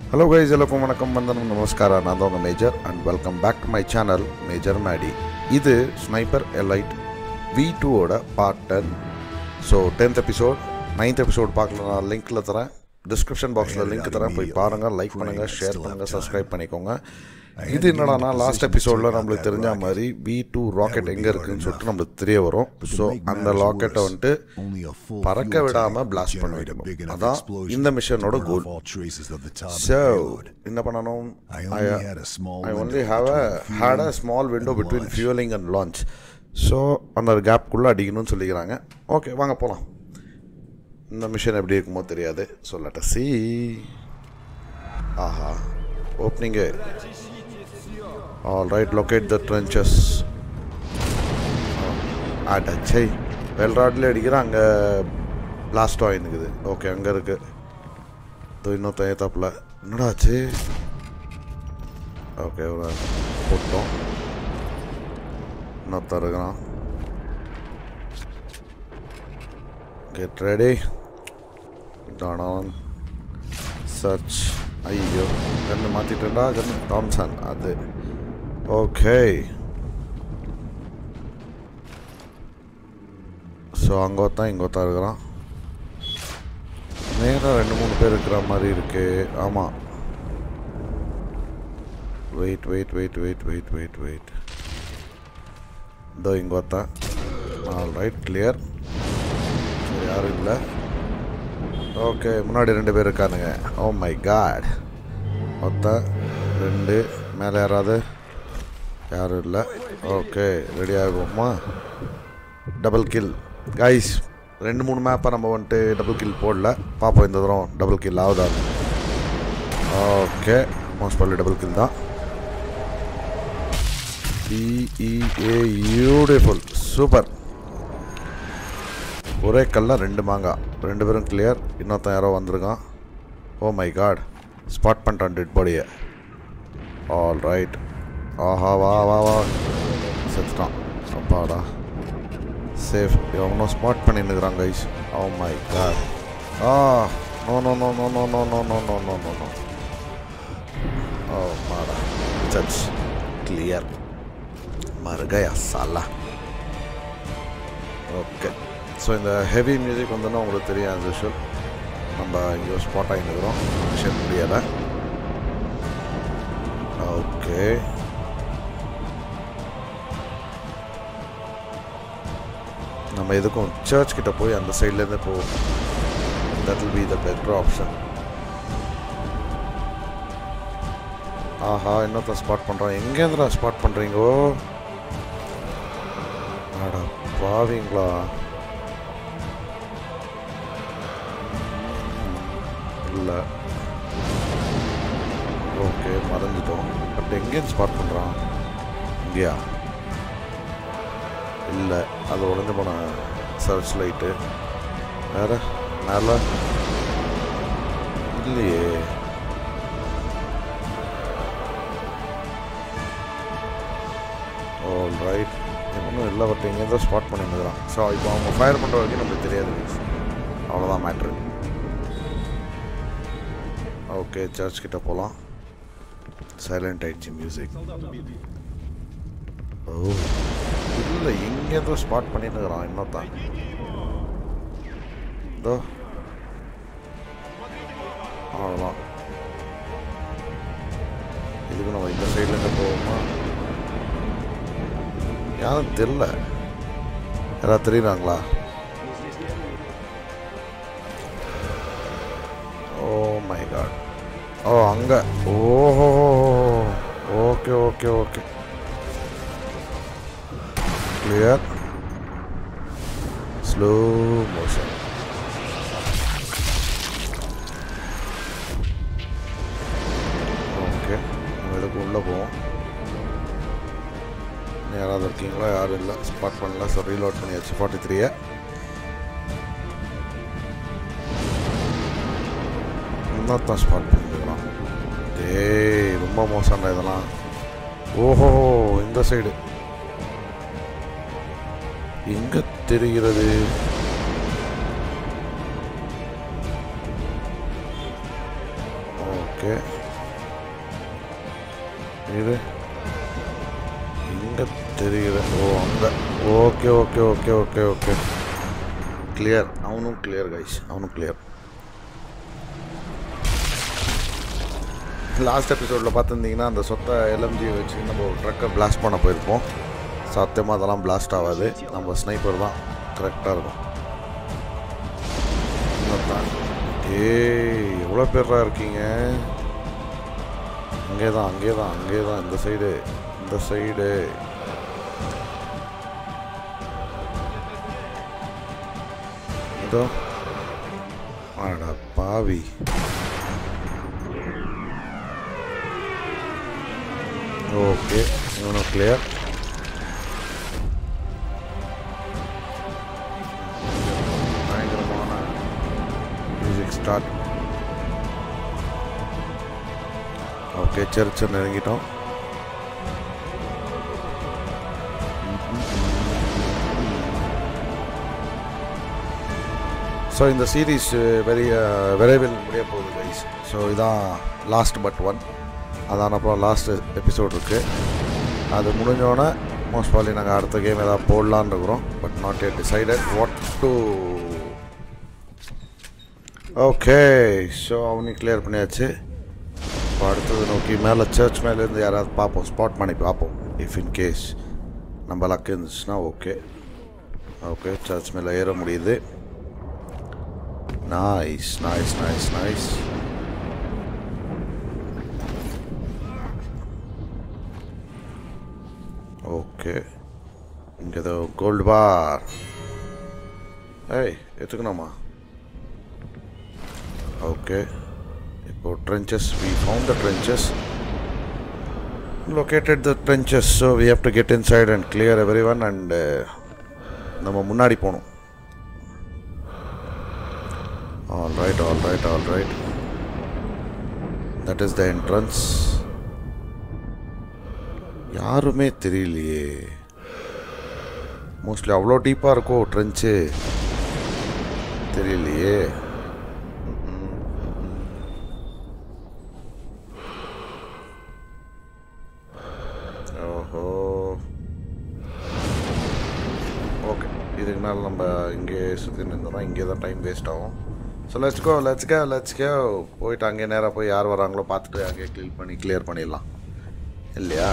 Hello guys ಎಲ್ಲಕ್ಕೂ ವಣಕಂ ಬಂದನು ನಮಸ್ಕಾರ ನಾನು ಉங்கள் Major and welcome back to my channel Major Maddy இது ஸ்னைப்பர் எலைட் வி டூவோட part ten so tenth episode ninth episode பார்க்கலாம் நான் லிங்க்கில் தரேன் டிஸ்கிரிப்ஷன் பாக்ஸில் லிங்க் தரேன் போய் பாருங்கள் லைக் பண்ணுங்கள் ஷேர் பண்ணுங்கள் சப்ஸ்கிரைப் பண்ணிக்கோங்க இது என்னடானா லாஸ்ட் எபிசோடில் நம்மளுக்கு தெரிஞ்ச மாதிரி வி டூ ராக்கெட் எங்கே இருக்குன்னு சொல்லிட்டு நம்மளுக்கு தெரிய வரும் ஸோ அந்த ராக்கெட்டை வந்துட்டு பறக்க விடாமல் பிளாஸ்ட் பண்ண வைக்கணும் அதான் இந்த மிஷனோட கோல் So, என்ன பண்ணணும் I, I only have a had a small window between fueling and launch so அந்த கேப்குள்ளே அடிக்கணும்னு சொல்லிக்கிறாங்க ஓகே வாங்க போகலாம் இந்த மிஷன் எப்படி இருக்குமோ தெரியாது சொல்லட்ட சி ஆஹா opening all right locate the trenches அடச்சை வெல் ராட்லேயே அடிக்கிற அங்கே பிளாஸ்ட் ஆகினுக்குது ஓகே அங்கே இருக்குது இதோ இன்னொருத்தன் ஏத்தாப்புல என்னடா ஆச்சு ஓகே ஒரு போட்டோம் இன்னொருத்தன் இருக்கிறான் கெட் ரெடி டானான் சர்ச் ஐயோ கண்ணு மாற்றிட்டேன்டா கண்ணு டாம்சன் அது ஓகே ஸோ அங்கே ஒருத்தன் இங்கே ஒருத்தன் இருக்கிறான் நேராக ரெண்டு மூணு பேர் இருக்கிற மாதிரி இருக்கு ஆமாம் wait wait wait wait wait wait wait இதோ இங்கே ஒருத்தன் ஆல் ரைட் கிளியர் சரி யாரும் இல்லை ஓகே முன்னாடி ரெண்டு பேர் இருக்கானுங்க ஓ மை காட் ஒருத்தன் ரெண்டு மேலே யாராவது யாரும் இல்லை ஓகே ரெடி ஆகுமா டபுள் கில் கைஸ் ரெண்டு மூணு மேப்பை நம்ம வந்துட்டு டபுள் கில் போடல பார்ப்போம் இந்த தூரம் டபுள் கில் ஆகுதா ஓகே மோஸ்ட் பாலி டபுள் கில் தான் பிஇஏ பியூட்டிஃபுல் சூப்பர் ஒரே கல்ல ரெண்டு மாங்காய் ரெண்டு பேரும் கிளியர் இன்னொருத்தன் யாரோ வந்திருக்கான் ஓ மை காட் ஸ்பாட் பண்ணிட்டான் டெட் பாடியை ஆல் ரைட் ஆஹா வா வா வா செத்துட்டான் அப்பாடா சேஃப் எவனோ ஸ்பாட் பண்ணின்னுக்குறான் guys oh my god ah no no no no no no no no no no no no oh மாடா சர்ச் கிளியர் மறுகையா சாலா ஓகே ஸோ இந்த ஹெவி மியூசிக் வந்துன்னா உங்களுக்கு தெரியும் as usual நம்ம இங்கே ஸ்பாட் ஆகினுக்கிறோம் மிஷன் முடியலை ஓகே நம்ம எதுக்கும் சர்ச் கிட்ட போய் அந்த சைட்லேருந்து போவோம் that will be the better option ஆஹா இன்னொருத்தன் ஸ்பாட் பண்ணுறான் எங்கேருந்துடா ஸ்பாட் பண்ணுறீங்கோ அடா பாவீங்களா இல்லை ஓகே மறைஞ்சிட்டோம் பட் எங்கேருந்து ஸ்பாட் பண்ணுறான் இங்கேயா இல்லை அது உடஞ்சு போன சர்ச் லைட்டு வேற மேலே இல்லையே ஓல் ரைட் ஒன்றும் இல்லை பட் இங்கே தான் ஸ்பாட் பண்ணிருந்துக்கிறான் ஸோ இப்போ அவங்க ஃபயர் பண்ணுற வரைக்கும் நம்மளுக்கு தெரியாது guys. அவ்வளோதான் மேட்ரு ஓகே சர்ச் கிட்ட போகலாம் சைலண்ட் ஆயிடுச்சு மியூசிக் ஓ இல்லை எங்கே தான் ஸ்பாட் பண்ணிட்டுருக்கிறான் இன்னொருத்தான் இதோ அவ்வளோதான் இதுக்கு நம்ம இந்த சைட்லேருந்து போவோமா யாரும் தெரில யாராவது தெரியுறாங்களா ஓ மை காட் ஓ அங்கே ஓஹோ okay okay okay clear slow motion okay நம்ம இதுக்கு உள்ளே போவோம் யாராவது இருக்கீங்களா யாரும் இல்லை ஸ்பாட் பண்ணல ஸோ ரீலோட் பண்ணியாச்சு ஃபார்ட்டி த்ரீயை இன்னொருத்தன் ஸ்பாட் பண்ணிருக்கலாம் டேய் ரொம்ப மோசம்டா இதெல்லாம் ஓஹோ இந்த சைடு எங்க தெரிகிறது ஓகே இது இங்கே தெரியுது ஓ அங்கே okay okay okay okay okay clear அவனும் கிளியர் கைஸ் அவனும் கிளியர் லாஸ்ட் எபிசோடில் பார்த்துருந்தீங்கன்னா அந்த சொத்தை எல்எம்ஜி வச்சு நம்ம ஒரு ட்ரக்கை பிளாஸ்ட் பண்ண போயிருப்போம் சத்தியமாக அதெல்லாம் பிளாஸ்ட் ஆகாது நம்ம ஸ்னைப்பர் தான் கரெக்டாக இருக்கும் இன்னொருத்தன். ஏய் எவ்வளோ பேரா இருக்கீங்க அங்கே தான் அங்கே தான் அங்கே தான் இந்த சைடு இந்த சைடு இதோ அட பாவி ஓகே இவனும் கிளியர் பயங்கரமான மியூசிக் ஸ்டார்ட் ஓகே சர்ச்சை நெருங்கிட்டோம் ஸோ இந்த சீரீஸ் வெரி விரைவில் முடிய போகுது கைஸ் ஸோ இதான் லாஸ்ட் பட் ஒன் அதான் அப்புறம் லாஸ்ட் எபிசோட் இருக்குது அது முடிஞ்சோடனே மோஸ்ட் ப்ராப்ளி நாங்கள் அடுத்த கேம் ஏதாவது போடலான்னு இருக்கிறோம் but not yet decided what to okay so அவனையும் கிளியர் பண்ணியாச்சு இப்போ அடுத்தது நோக்கி மேலே சர்ச் மேலேருந்து யாராவது பார்ப்போம் ஸ்பாட் பண்ணி பார்ப்போம் இஃப் இன் கேஸ் நம்ம லக் இருந்துச்சுன்னா ஓகே ஓகே சர்ச் மேலே ஏற முடியுது nice nice nice nice okay இங்கே ஏதோ கோல்டு பார் ஏய் எடுத்துக்கணுமா ஓகே இப்போ trenches we found the trenches located the trenches so we have to get inside and clear everyone and uh, நம்ம முன்னாடி போகணும் all right all right all right that is the entrance யாருமே தெரியலையே mostly அவ்வளோ டீப்பாக இருக்கோ trench தெரியலையே ஓஹோ ஓகே இதுக்கு மேலே நம்ம இங்கே சுற்றி நின்றோம்னா இங்கே தான் டைம் வேஸ்ட் ஆகும் so let's go let's go let's go போயிட்டு அங்கே நேராக போய் யார் வராங்களோ பார்த்துட்டு அங்கே க்ளீன் பண்ணி கிளியர் பண்ணிடலாம் இல்லையா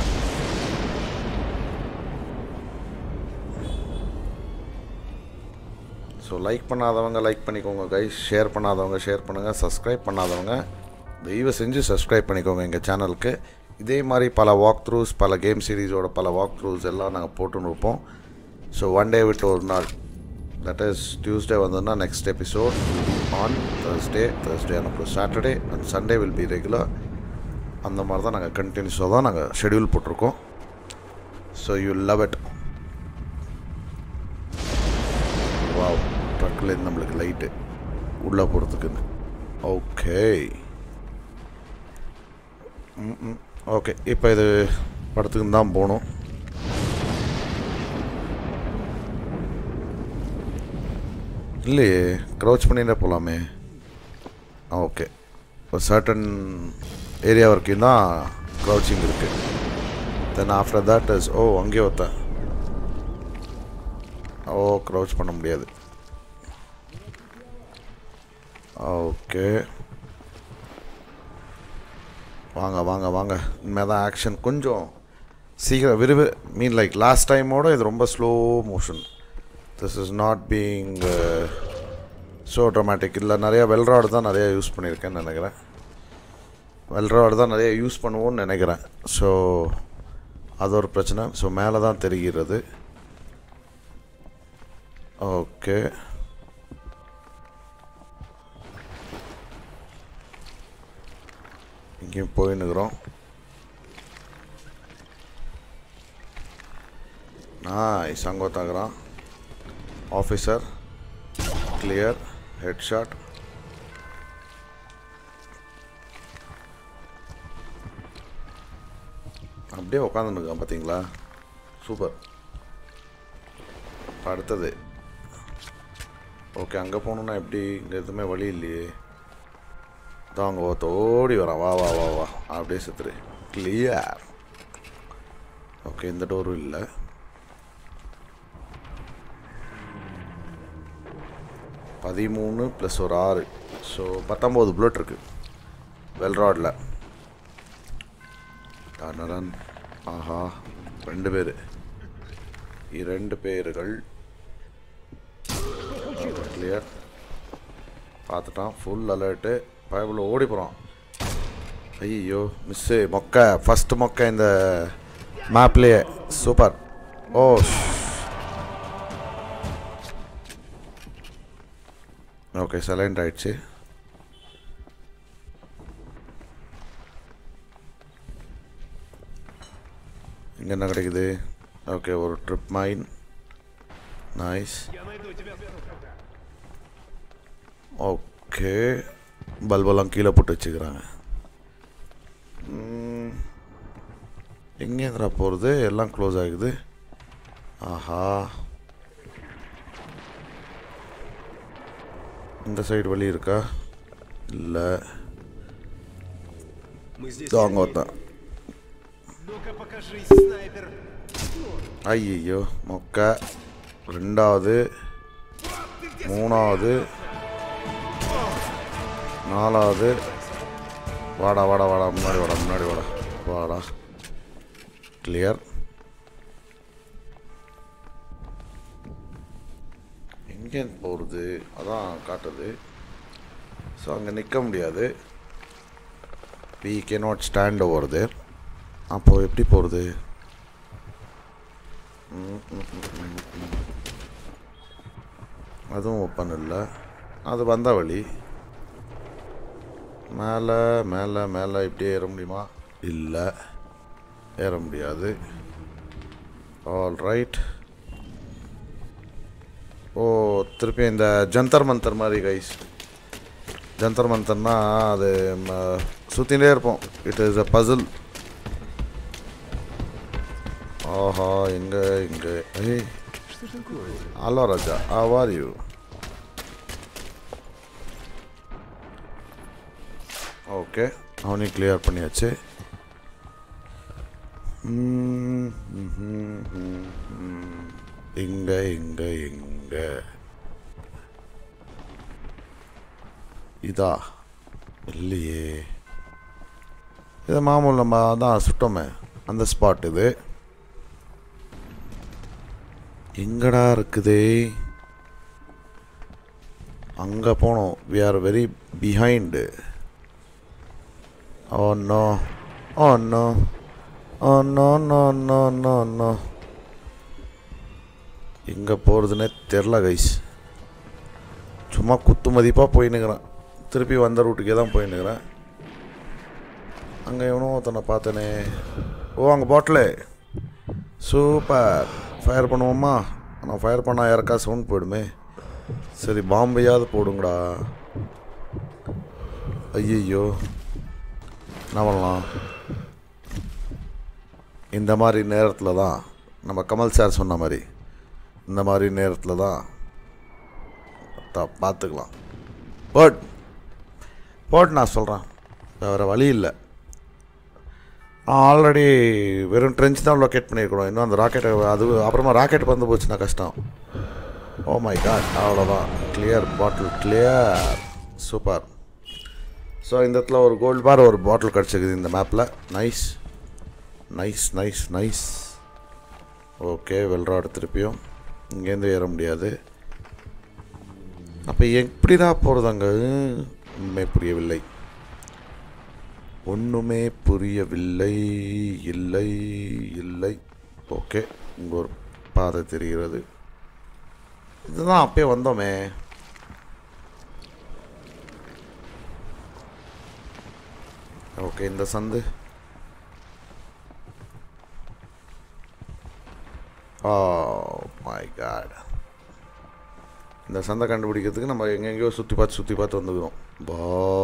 ஸோ லைக் பண்ணாதவங்க லைக் பண்ணிக்கோங்க கைஸ் ஷேர் பண்ணாதவங்க ஷேர் பண்ணுங்கள் சப்ஸ்கிரைப் பண்ணாதவங்க தயவு செஞ்சு சப்ஸ்கிரைப் பண்ணிக்கோங்க எங்கள் சேனலுக்கு இதே மாதிரி பல வாக் த்ரூஸ் பல கேம் சீரிஸோட பல வாக் த்ரூஸ் எல்லாம் நாங்கள் போட்டுன்னு இருப்போம் ஸோ ஒன் டே விட்டு ஒரு நாள் தட் இஸ் டியூஸ்டே வந்ததுன்னா next episode on Thursday Thursday அப்புறம் Saturday and Sunday will be regular அந்த மாதிரி தான் நாங்கள் கண்டினியூஸாக தான் நாங்கள் ஷெடியூல் போட்டிருக்கோம் so you love it wow ட்ரக்கில் நம்மளுக்கு லைட்டு உள்ளே போகிறதுக்குன்னு ஓகே ம் ஓகே இப்போ இது படத்துக்கு தான் போகணும் இல்லையே க்ரௌச் பண்ணிட்டே போகலாமே ஓகே ஒரு சர்டன் ஏரியா வரைக்கும் தான் க்ரௌச்சிங் இருக்குது then after that is oh அங்கேயே ஒருத்தன் ஓ க்ரௌச் பண்ண முடியாது ஓகே வாங்க வாங்க வாங்க இனிமேல் தான் ஆக்ஷன் கொஞ்சம் சீக்கிரம் விரும்பு மீன் லைக் லாஸ்ட் டைமோட இது ரொம்ப slow motion this is not being so dramatic இல்லை நிறையா வெல்ராடு தான் நிறையா யூஸ் பண்ணியிருக்கேன்னு நினைக்கிறேன் வெல்ராடு தான் நிறைய யூஸ் பண்ணுவோன்னு நினைக்கிறேன் ஸோ அது ஒரு பிரச்சனை ஸோ மேலே தான் தெரிகிறது ஓகே இங்கேயும் போயின்னுக்குறோம் நான் சங்கோத்தாக்குறான் ஆஃபீஸர் கிளியர் ஹெட்ஷாட் அப்படியே உட்காந்துருக்கான் பார்த்தீங்களா சூப்பர் இப்போ அடுத்தது ஓகே அங்கே போகணுன்னா எப்படி இங்கே எதுவுமே வழி இல்லையே தான் அவங்க ஒருத்த ஓடி வரான் வா வா வா வா அப்படியே செத்துரு கிளியர் ஓகே இந்த டோரும் இல்லை பதிமூணு ப்ளஸ் ஒரு ஆறு ஸோ பத்தொம்போது புல்லட் இருக்கு வெல்ராடில் டனரன் ஆஹா ரெண்டு பேர் இரண்டு பேர்கள் கிளியர் பார்த்துட்டான் ஃபுல் அலர்ட்டு பயபுள்ள ஓடி போகிறான் ஐயோ மிஸ்ஸு மொக்க ஃபஸ்ட்டு மொக்க இந்த மேப்லேயே சூப்பர் ஓ ஓகே சைலண்ட் ஆயிடுச்சு இங்கே என்ன கிடைக்குது ஓகே ஒரு ட்ரிப் மைன் நைஸ் ஓகே பல்பெல்லாம் கீழே போட்டு வச்சுக்கிறாங்க ம், எங்கேருந்துடா போகிறது எல்லாம் க்ளோஸ் ஆகுது ஆஹா இந்த சைடு வழி இருக்கா இல்லை Мы здесь. அங்கே ஒருத்தன் Ну-ка покажись, снайпер. ஐயோ மொக்க ரெண்டாவது மூணாவது நாலாவது வாடா வாடா வாடா முன்னாடி வாடா முன்னாடி வாடா வாடா கிளியர் எங்கே போகிறது அதான் காட்டுது ஸோ அங்கே நிற்க முடியாது we can not stand over there அப்போது எப்படி போகிறது அதுவும் ஓப்பன் இல்லை அது வந்த வழி மேலே மேலே மேலே இப்படியே ஏற முடியுமா இல்லை ஏற முடியாது ஆல் ரைட் ஓ திருப்பி இந்த ஜந்தர் மந்தர் மாதிரி கைஸ் ஜந்தர் மந்தர்னா அது சுற்றினே இருப்போம் இட் இஸ் அ பசில் ஆஹா எங்கே இங்கே ஏய் hello Raja how are you okay அவனையும் கிளியர் பண்ணியாச்சு ம், ம்ஹும், ம், ம். எங்க எங்க எங்க இதா இல்லையே இது மாமூல் நம்ம தான் சுட்டோமே அந்த ஸ்பாட் இது எங்கடா இருக்குது அங்கே போனோம் we are very behind oh no oh no oh no no no no no எங்கே போகிறதுனே தெரில கைஸ் சும்மா குத்து மதிப்பாக போயின்னுக்கிறேன் திருப்பி வந்த ரூட்டுக்கே தான் போயின்னுக்கிறேன் அங்கே எவனோ ஒருத்தனை பார்த்தனே ஓ அங்கே பாட்டிலு சூப்பர் ஃபயர் பண்ணுவோமா ஆனால் ஃபயர் பண்ணால் யாருக்கா சவுண்ட் போயிடுமே சரி பாம்பையாவது போடுங்கடா ஐயையோ என்ன பண்ணலாம் இந்த மாதிரி நேரத்தில் தான் நம்ம கமல் சார் சொன்ன மாதிரி இந்த மாதிரி நேரத்தில் தான் த- பார்த்துக்கலாம் போட் போட் நான் சொல்கிறேன் வேறு வழி இல்லை ஆல்ரெடி வெறும் ட்ரெஞ்ச் தான் லொக்கேட் பண்ணியிருக்கணும் இன்னும் அந்த ராக்கெட்டை அது அப்புறமா ராக்கெட் வந்து போச்சுன்னா கஷ்டம் ஓ மை காட் அவ்வளோதான் clear bottle clear super so இந்த இடத்துல ஒரு கோல்டு பார் ஒரு பாட்டில் கிடச்சிருக்குது இந்த மேப்பில் nice nice nice nice okay வெல்ராடு திருப்பியும் இங்கேருந்து ஏற முடியாது அப்போ எப்படி தான் போகிறது அங்கே உண்மை புரியவில்லை ஒன்றுமே புரியவில்லை இல்லை இல்லை ஓகே இங்கே ஒரு பாதை தெரிகிறது இதுதான் அப்பயே வந்தோமே ஓகே இந்த சந்து ஓ மை காட் இந்த சந்தை கண்டுபிடிக்கிறதுக்கு நம்ம எங்கெங்கேயோ சுற்றி பார்த்து சுற்றி பார்த்து வந்துக்கிறோம் பா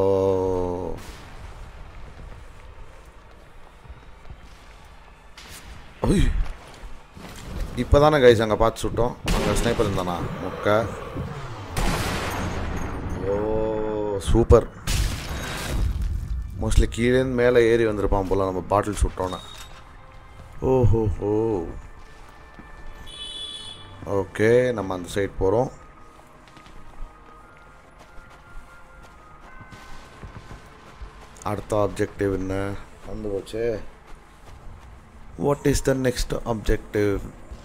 ஐய் இப்போ தானே கைஸ் அங்கே பார்த்து சுட்டோம் அங்கே ஸ்னைப்பர் இருந்தானா முக்கை ஓ சூப்பர் மோஸ்ட்லி கீழேருந்து மேலே ஏறி வந்திருப்பான் போல் நம்ம பாட்டில் சுட்டோன்னே ஓஹோ ஹோ ஓகே நம்ம அந்த சைட் போகிறோம் அடுத்த ஆப்ஜெக்டிவ் என்ன வந்து போச்சு what is the next objective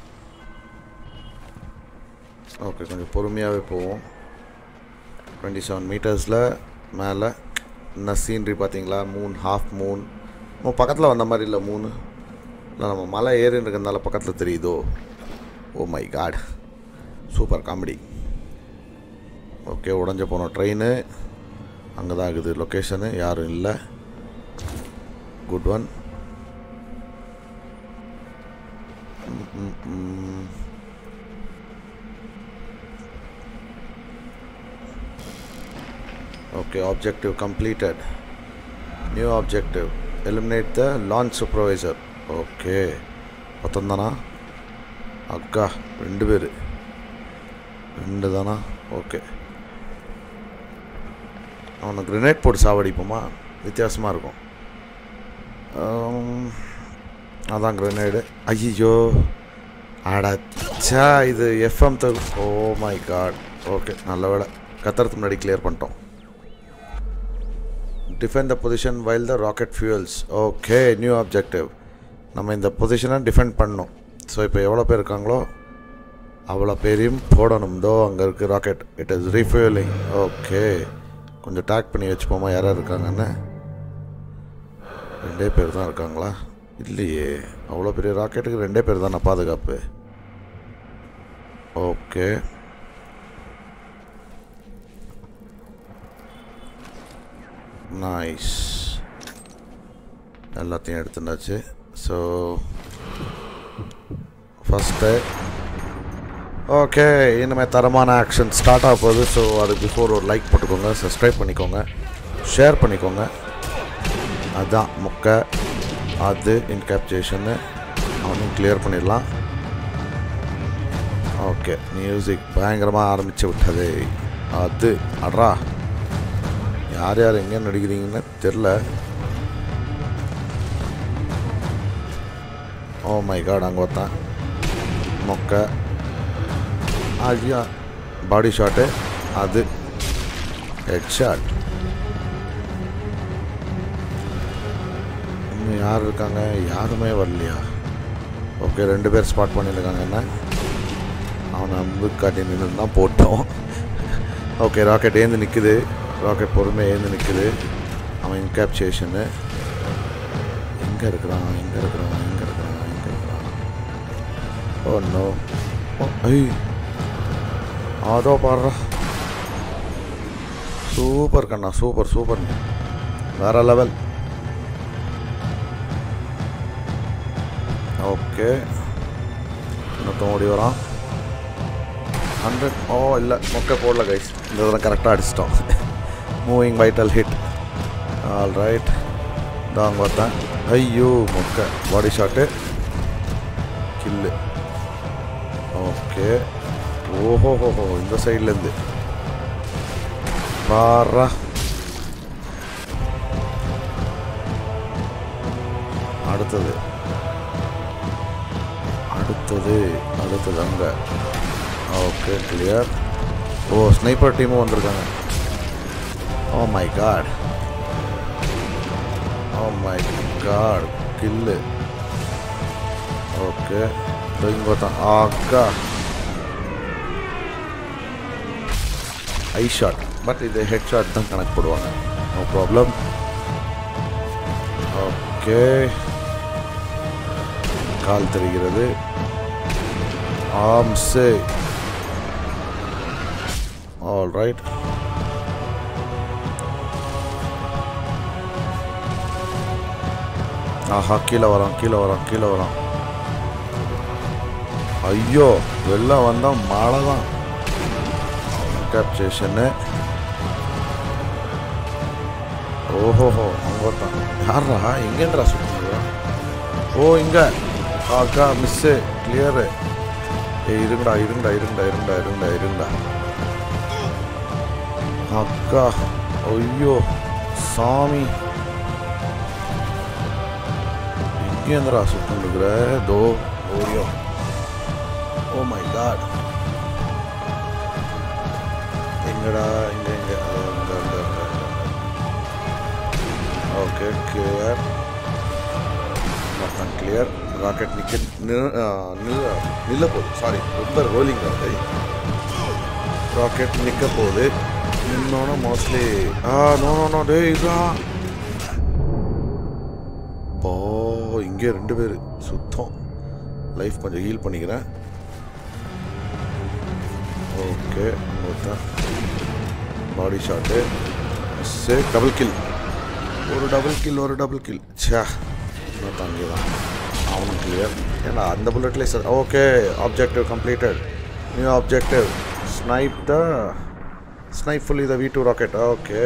okay கொஞ்சம் பொறுமையாகவே போவோம் டுவெண்ட்டி செவன் மீட்டர்ஸில் மேலே என்ன சீன்ரி பார்த்தீங்களா மூன் ஹாஃப் மூன் நம்ம பக்கத்தில் வந்த மாதிரி இல்லை மூணு இல்லை நம்ம மலை ஏறி இருக்கிறதுனால பக்கத்தில் தெரியுதோ oh my god super comedy okay உடஞ்ச போனோம் ட்ரெயின் அங்கே தான் இருக்குது லொக்கேஷனு யாரும் இல்லை good one okay objective completed new objective eliminate the launch supervisor okay மொத்தம் தானா அக்கா ரெண்டு பேர் ரெண்டு தானா ஓகே அவனை கிரனேட் போட்டு சாவடிப்போமா வித்தியாசமாக இருக்கும் ஆம், அதான் கிரனேடு ஐயோ அடச்சா இது எஃப்எம் தகு ஓ மை காட் ஓகே நல்ல வேலை கத்துறதுக்கு முன்னாடி கிளியர் பண்ணிட்டோம் defend the position while the rocket fuels okay new objective நம்ம இந்த பொசிஷனை டிஃபெண்ட் பண்ணணும் ஸோ இப்போ எவ்வளோ பேர் இருக்காங்களோ அவ்வளோ பேரையும் போடணும் தோ அங்கே இருக்குது rocket it is refueling okay கொஞ்சம் டேக் பண்ணி வச்சுப்போமா யாராக இருக்காங்கன்னு ரெண்டே பேர் தான் இருக்காங்களா இல்லையே அவ்வளோ பெரிய ராக்கெட்டுக்கு ரெண்டே பேர் தானே பாதுகாப்பு ஓகே நைஸ் எல்லாத்தையும் எடுத்துட்டாச்சு ஸோ ஃபஸ்ட்டு ஓகே இனிமேல் தரமான ஆக்ஷன் ஸ்டார்ட் ஆக போகுது ஸோ அது பிஃபோர் ஒரு லைக் போட்டுக்கோங்க சப்ஸ்கிரைப் பண்ணிக்கோங்க ஷேர் பண்ணிக்கோங்க அதான் முக்கை அது இன்கேப்சேஷன்னு அவனையும் கிளியர் பண்ணிடலாம் ஓகே மியூசிக் பயங்கரமாக ஆரம்பித்து விட்டது அது அட்ரா யார் யார் எங்கே நடிக்கிறீங்கன்னு தெரில ஓ மை காட் அங்கே ஒருத்தன் மொக்கை ஐயா பாடி ஷாட்டு அது ஹெட் ஷாட் இன்னும் யார் இருக்காங்க யாருமே வரலையா ஓகே ரெண்டு பேர் ஸ்பாட் பண்ணியிருக்காங்க என்ன அவனை அம்பு காட்டி நின்று தான் போட்டோம் ஓகே ராக்கெட் ஏந்து நிற்குது ராக்கெட் பொறுமையாக ஏந்து நிற்குது அவன் இன்கேப்சேஷனு எங்கே இருக்கிறான் எங்கே இருக்கிறான் எங்கே இருக்கிறான் எங்கே இருக்கிறான் ஓ நோ ஓ ஐ அதோ பாடுறா சூப்பர் கண்ணா சூப்பர் சூப்பர் வேற லெவல் ஓகே இன்னொருத்தன் ஓடி வரான் ஹண்ட்ரட் ஓ இல்லை மொக்கை போடல கைஸ் இந்த இதெல்லாம் கரெக்டாக அடிச்சிட்டோம் moving vital hit all right தான் பார்த்தேன் ஐயோ மொக்கை பாடி ஷாட்டு கில்லு ஓகே ஓஹோஹோஹோ இந்த சைட்லேருந்து பாரா அடுத்தது அடுத்தது அடுத்தது அங்கே ஓகே கிளியர் ஓ ஸ்னைப்பர் டீமும் வந்திருக்காங்க oh my god oh my god kill okay இங்கே தான் அக்கா ஐ ஷாட் பட் இது ஹெட் ஷாட் தான் கணக்கு போடுவாங்க நோ ப்ராப்ளம் ஓகே கால் தெரிகிறது ஆம்ஸு ஆல் ரைட் ஆஹா கீழே வரோம் கீழே வரோம் கீழே வரோம் ஐயோ வெளில வந்தால் மழை தான் கேப்சேஷனு ஓஹோஹோ அங்கே ஒருத்தன் யாரா எங்கேன்றா சுற்றுறா ஓ இங்கே அக்கா மிஸ்ஸு கிளியரு ஏ இருங்கடா இருங்கடா இருங்கடா இருங்கடா இருங்கடா இருங்கடா அக்கா ஐயோ சாமி எங்க இங்கே எந்தரா சுத்தம் இருக்கிற தோ ஓரியோ ஓ மை காட் எங்கடா இங்க இங்க okay clear not clear rocket நிக்க நில் நில்ல நில்ல போகுது சாரி ரொம்ப ரோலிங் ஆகுது ராக்கெட் நிற்க போகுது நின்னோன்னா mostly ah no no no டே இதுதான் போ இங்கே ரெண்டு பேர் சுத்தம் லைஃப் கொஞ்சம் ஹீல் பண்ணிக்கிறேன் ஓகே ஒருத்தன் பாடி ஷாட்டு சே டபுள் கில் ஒரு டபுள் கில் ஒரு டபுள் கில் ச்சே இன்னும் தங்கி தான் அவனும் கிளியர் ஏன்னா அந்த புல்லட்லேயே sir okay objective completed new objective snipe the snipe fully the V two rocket okay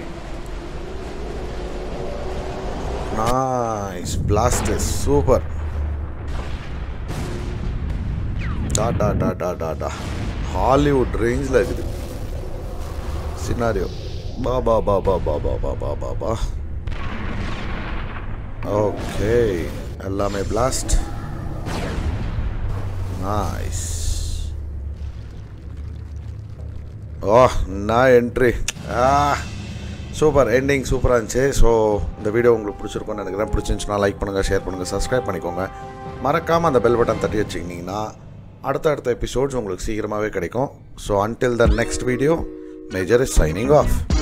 nice blaster super டா டா டா டா டா டா ஹாலிவுட் ரேஞ்சில் இருக்குது சினாரியோ பா பா பா பா பா பா பா பா பா பா ஓகே எல்லாமே பிளாஸ்ட் நைஸ் ஓ நான் என்ட்ரி ஆ சூப்பர் எண்டிங் சூப்பராக இருந்துச்சு ஸோ இந்த வீடியோ உங்களுக்கு பிடிச்சிருக்கும்னு நினைக்கிறேன் பிடிச்சிருந்துச்சுன்னா லைக் பண்ணுங்கள் ஷேர் பண்ணுங்கள் சப்ஸ்கிரைப் பண்ணிக்கோங்க மறக்காமல் அந்த பெல் பட்டன் தட்டி வச்சுக்கிட்டிங்கன்னா அடுத்த அடுத்த எபிசோட்ஸ் உங்களுக்கு சீக்கிரமாகவே கிடைக்கும் so until the next video Major is signing of